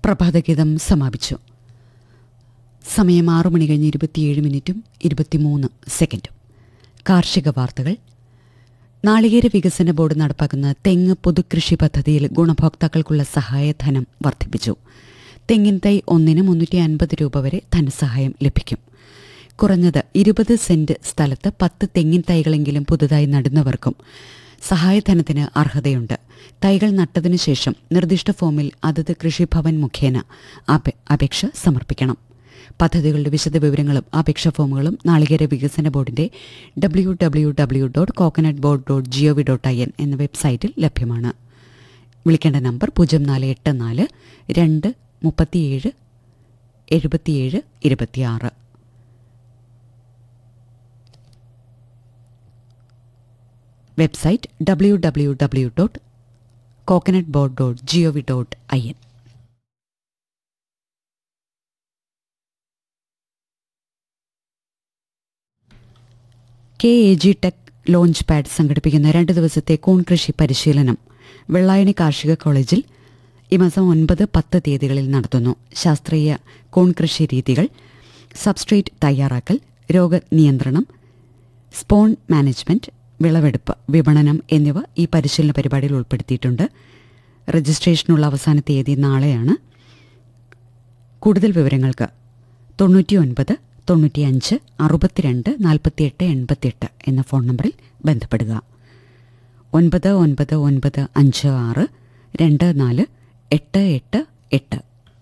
പ്രഭാതഗീതം സമാപിച്ചു സമയം ആറു മണി കഴിഞ്ഞ് ഇരുപത്തിയേഴ് മിനിറ്റും ഇരുപത്തിമൂന്ന് സെക്കൻഡും കാർഷിക വാർത്തകൾ നാളികേര വികസന ബോർഡ് നടപ്പാക്കുന്ന തെങ്ങ് പൊതുകൃഷി പദ്ധതിയിൽ ഗുണഭോക്താക്കൾക്കുള്ള സഹായധനം വർദ്ധിപ്പിച്ചു തെങ്ങിൻ തൈ ഒന്നിന് മുന്നൂറ്റി അൻപത് രൂപ വരെ ധനസഹായം ലഭിക്കും കുറഞ്ഞത് ഇരുപത് സെന്റ് സ്ഥലത്ത് പത്ത് തെങ്ങിൻ തൈകളെങ്കിലും പുതുതായി നടുന്നവർക്കും സഹായധനത്തിന് അർഹതയുണ്ട് തൈകൾ നട്ടതിനു ശേഷം നിർദ്ദിഷ്ട ഫോമിൽ അതത് കൃഷിഭവൻ മുഖേന അപേ- അപേക്ഷ സമർപ്പിക്കണം പദ്ധതികളുടെ വിശദവിവരങ്ങളും അപേക്ഷാ ഫോമുകളും നാളികേര വികസന ബോർഡിന്റെ W W W dot coconut board dot G O V dot I N എന്ന വെബ്സൈറ്റിൽ ലഭ്യമാണ് വിളിക്കേണ്ട നമ്പർ പൂജ്യം നാല് എട്ട് നാല് രണ്ട് മുപ്പത്തിയേഴ് എഴുപത്തിയേഴ് ഇരുപത്തിയാറ് website W W W dot coconut board dot G O V dot I N K A G tech launch pad സംഘടിപ്പിക്കുന്ന രണ്ട് ദിവസത്തെ കൂൺ കൃഷി പരിശീലനം വെള്ളായണി കാർഷിക കോളേജിൽ ഈ മാസം ഒൻപത് പത്ത് തീയതികളിൽ നടത്തുന്നു ശാസ്ത്രീയ കൂൺ കൃഷി രീതികൾ സബ്സ്ട്രേറ്റ് തയ്യാറാക്കൽ രോഗനിയന്ത്രണം സ്പോൺ മാനേജ്മെന്റ് വിളവെടുപ്പ് വിപണനം എന്നിവ ഈ പരിശീലന പരിപാടിയിൽ ഉൾപ്പെടുത്തിയിട്ടുണ്ട് രജിസ്ട്രേഷനുള്ള അവസാന തീയതി നാളെയാണ് കൂടുതൽ വിവരങ്ങൾക്ക് തൊണ്ണൂറ്റി ഒൻപത് തൊണ്ണൂറ്റിയഞ്ച് അറുപത്തിരണ്ട് നാൽപ്പത്തിയെട്ട് എൺപത്തിയെട്ട് എന്ന ഫോൺ നമ്പറിൽ ബന്ധപ്പെടുക ഒൻപത് ഒൻപത് ഒൻപത് അഞ്ച് ആറ് രണ്ട് നാല് എട്ട് എട്ട് എട്ട്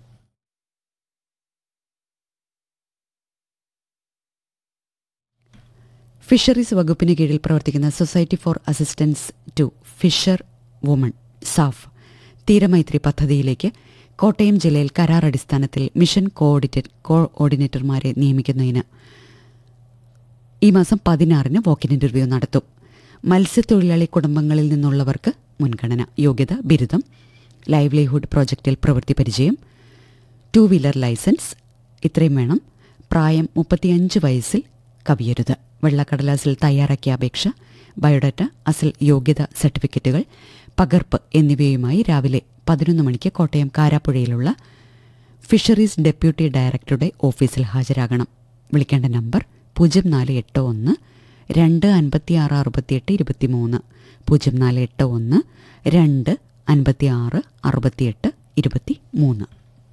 ഫിഷറീസ് വകുപ്പിന് കീഴിൽ പ്രവർത്തിക്കുന്ന society for assistance to fisher woman SAF തീരമൈത്രി പദ്ധതിയിലേക്ക് കോട്ടയം ജില്ലയിൽ കരാർ അടിസ്ഥാനത്തിൽ മിഷൻ കോഓർഡിനേറ്റർ കോഓർഡിനേറ്റർമാരെ നിയമിക്കുന്നതിന് ഈ മാസം പതിനാറിന് വോക്കിൻ ഇന്റർവ്യൂ നടത്തും മത്സ്യത്തൊഴിലാളി കുടുംബങ്ങളിൽ നിന്നുള്ളവർക്ക് മുൻഗണന യോഗ്യത ബിരുദം ലൈവ്ലിഹുഡ് പ്രോജക്റ്റിൽ പ്രവൃത്തി പരിചയം ടു വീലർ ലൈസൻസ് ഇത്രയും വേണം പ്രായം മുപ്പത്തിയഞ്ച് വയസ്സിൽ കവിയരുത് വെള്ളക്കടലാസിൽ തയ്യാറാക്കിയ അപേക്ഷ ബയോഡാറ്റ അസൽ യോഗ്യത സർട്ടിഫിക്കറ്റുകൾ പകർപ്പ് എന്നിവയുമായി രാവിലെ പതിനൊന്ന് മണിക്ക് കോട്ടയം കാരാപ്പുഴയിലുള്ള ഫിഷറീസ് ഡെപ്യൂട്ടി ഡയറക്ടറുടെ ഓഫീസിൽ ഹാജരാകണം വിളിക്കേണ്ട നമ്പർ പൂജ്യം നാല് എട്ട് ഒന്ന് രണ്ട് അൻപത്തിയാറ് അറുപത്തിയെട്ട് ഇരുപത്തിമൂന്ന് പൂജ്യം നാല് എട്ട് ഒന്ന് രണ്ട് അൻപത്തിയാറ് അറുപത്തിയെട്ട് ഇരുപത്തി മൂന്ന്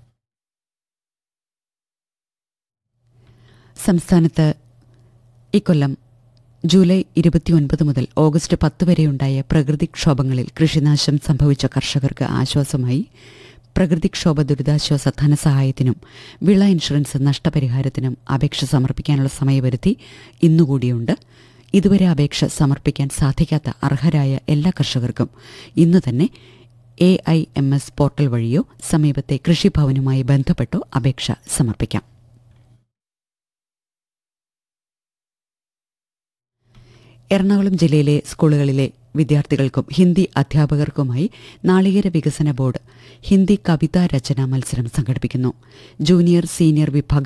സംസ്ഥാനത്ത് ഇക്കൊല്ലം ജൂലൈ ഇരുപത്തിയൊൻപത് മുതൽ ഓഗസ്റ്റ് പത്ത് വരെയുണ്ടായ പ്രകൃതിക്ഷോഭങ്ങളിൽ കൃഷിനാശം സംഭവിച്ച കർഷകർക്ക് ആശ്വാസമായി പ്രകൃതിക്ഷോഭ ദുരിതാശ്വാസ ധനസഹായത്തിനും വിള ഇൻഷുറൻസ് നഷ്ടപരിഹാരത്തിനും അപേക്ഷ സമർപ്പിക്കാനുള്ള സമയപരിധി ഇന്നുകൂടിയുണ്ട് ഇതുവരെ അപേക്ഷ സമർപ്പിക്കാൻ സാധിക്കാത്ത അർഹരായ എല്ലാ കർഷകർക്കും ഇന്ന് തന്നെ A I M S portal വഴിയോ സമീപത്തെ കൃഷിഭവനുമായി ബന്ധപ്പെട്ടോ അപേക്ഷ സമർപ്പിക്കാം എറണാകുളം ജില്ലയിലെ സ്കൂളുകളിലെ വിദ്യാർത്ഥികൾക്കും ഹിന്ദി അധ്യാപകർക്കുമായി നാളികേര വികസന ബോർഡ് ഹിന്ദി കവിതാ രചനാ മത്സരം സംഘടിപ്പിക്കുന്നു ജൂനിയർ സീനിയർ വിഭാഗ